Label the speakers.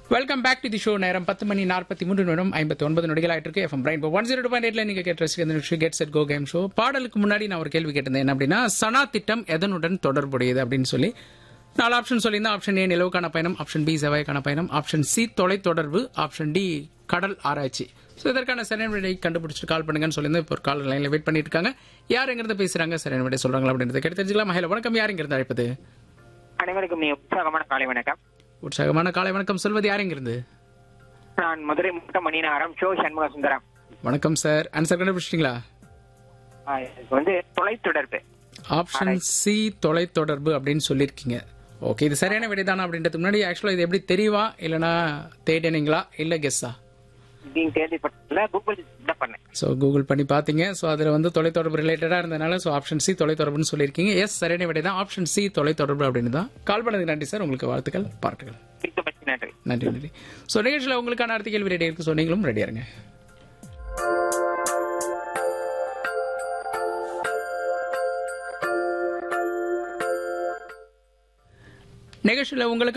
Speaker 1: welcome back to the show நேரம் பத்து மணி நாற்பத்தி மூன்று நிமிடம் ஐம்பத்தி ஒன்பது நொடிகள் ஆயிட்டு இருக்கு எஃப்எம் பிரைன் ஒன் ஜீரோ டூ பாயிண்ட் எயிட்ல நீங்க கேட்ட ரசிகர் நிகழ்ச்சி get set go game show பாடலுக்கு முன்னாடி நான் ஒரு கேள்வி கேட்டிருந்தேன் என்ன அப்படின்னா சனா திட்டம் எதனுடன் தொடர்புடையது அப்படின்னு சொல்லி நாலு ஆப்ஷன் சொல்லியிருந்தேன் ஆப்ஷன் ஏ நிலவுக்கான பயணம் ஆப்ஷன் பி செவ்வாய்க்கான பயணம் ஆப்ஷன் சி தொலைத்தொடர்பு ஆப்ஷன் டி கடல் ஆராய்ச்சி ஸோ இதற்கான சரியான விடை கண்டுபிடிச்சிட்டு கால் பண்ணுங்கன்னு சொல்லியிருந்தேன் இப்போ ஒரு கால் லைனில் வெயிட் பண்ணிட்டு இருக்காங்க யார் எங்கிருந்து பேசுறாங்க சரியான விடை சொல்றாங்களா அப்படின்றத கேட்டு தெரிஞ்சுக்கலாம் ஹலோ வணக்கம் யார் எங்கிருந்து அழைப்பது
Speaker 2: அனைவருக்கும் மிக உற்சாகமான காலை வணக்கம்
Speaker 1: உற்சாகமான காலை வணக்கம் சொல்வது யார் எங்கிருந்து
Speaker 2: நான் மதுரை முட்டம் மணிநகரம் ஷோ சண்முக சுந்தரம்
Speaker 1: வணக்கம் சார் ஆன்சர் கண்டுபிடிச்சிட்டீங்களா
Speaker 2: ஆ, இதுக்கு வந்து தொலைத்தொடர்பு
Speaker 1: ஆப்ஷன் சி தொலைத்தொடர்பு அப்படின்னு சொல்லியிருக்கீங்க ஓகே இது சரியான விடைதானா அப்படின்றதுக்கு முன்னாடி ஆக்சுவலாக இது எப்படி தெரியவா இல்லைனா தேடினீங்களா இல்லை கெஸ்ஸா
Speaker 2: அப்படின்னு கேள்விப்பட்டதுல கூகுள் தான் பண்ணேன்
Speaker 1: ஸோ கூகுள் பண்ணி பார்த்தீங்க ஸோ அதில் வந்து தொலைத்தொடர்பு ரிலேட்டடாக இருந்தனால ஸோ ஆப்ஷன் சி தொலைத்தொடர்புன்னு சொல்லியிருக்கீங்க எஸ் சரியான விடை தான் ஆப்ஷன் சி தொலைத்தொடர்பு அப்படின்னு தான் கால் பண்ணதுக்கு நன்றி சார் உங்களுக்கு வாழ்த்துக்கள் பாராட்டுகள்
Speaker 2: மிக்க மகிழ்ச்சி, நன்றி
Speaker 1: நன்றி நன்றி ஸோ நிகழ்ச்சியில் உங்களுக்கான அடுத்த கேள்வி ரெடி இருக்கு ஸோ நீங்களும் ரெடியா இருங்க நிகழ்ச்சியில் உங்களுக்கு